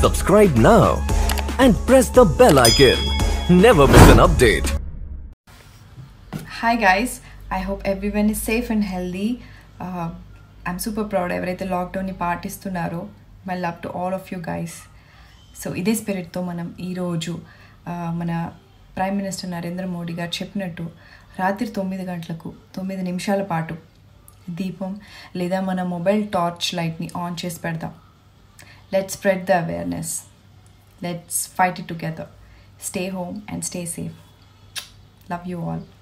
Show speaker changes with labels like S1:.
S1: Subscribe now and press the bell icon. Never miss an update.
S2: Hi guys I hope everyone is safe and healthy I'm super proud ఎవరైతే లాక్డౌన్ని పాటిస్తున్నారో my love to all of you guys so ఇదే స్పిరిట్తో మనం ఈరోజు uh, మన prime minister Narendra Modi గారు చెప్పినట్టు రాత్రి తొమ్మిది గంటలకు తొమ్మిది నిమిషాల పాటు దీపం లేదా మన మొబైల్ టార్చ్ లైట్ని ఆన్ చేసి పెడదాం let's spread the awareness let's fight it together stay home and stay safe love you all